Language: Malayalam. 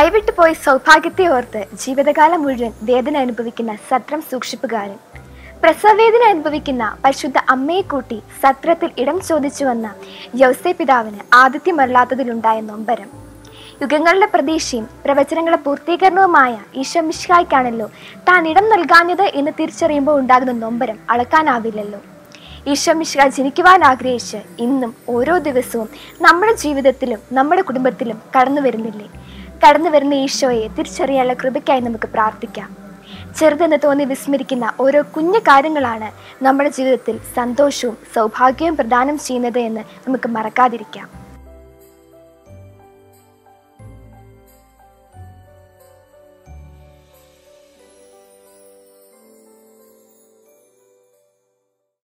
കൈവിട്ടു പോയ സൗഭാഗ്യത്തെ ഓർത്ത് ജീവിതകാലം മുഴുവൻ വേദന അനുഭവിക്കുന്ന സത്രം സൂക്ഷിപ്പുകാരൻ പ്രസവവേദന അനുഭവിക്കുന്ന പരിശുദ്ധ അമ്മയെ കൂട്ടി സത്രത്തിൽ ഇടം ചോദിച്ചു വന്ന യൗസേ പിതാവിന് ആദിത്യമരളാത്തതിലുണ്ടായ നൊമ്പരം യുഗങ്ങളുടെ പ്രതീക്ഷയും പ്രവചനങ്ങളുടെ പൂർത്തീകരണവുമായ ഈശോ മിശിഹായ്ക്കാണല്ലോ താൻ ഇടം നൽകാഞ്ഞത് എന്ന് തിരിച്ചറിയുമ്പോൾ ഉണ്ടാകുന്ന നൊമ്പരം അളക്കാനാവില്ലല്ലോ ഈശോ മിശിഹ ജനിക്കുവാൻ ആഗ്രഹിച്ച് ഇന്നും ഓരോ ദിവസവും നമ്മുടെ ജീവിതത്തിലും നമ്മുടെ കുടുംബത്തിലും കടന്നു വരുന്നില്ലേ കടന്നു വരുന്ന ഈശോയെ തിരിച്ചറിയാനുള്ള കൃപയ്ക്കായി നമുക്ക് പ്രാർത്ഥിക്കാം ചെറുതെന്ന് തോന്നി വിസ്മരിക്കുന്ന ഓരോ കുഞ്ഞു കാര്യങ്ങളാണ് നമ്മുടെ ജീവിതത്തിൽ സന്തോഷവും സൗഭാഗ്യവും പ്രദാനം ചെയ്യുന്നത് എന്ന് നമുക്ക് മറക്കാതിരിക്കാം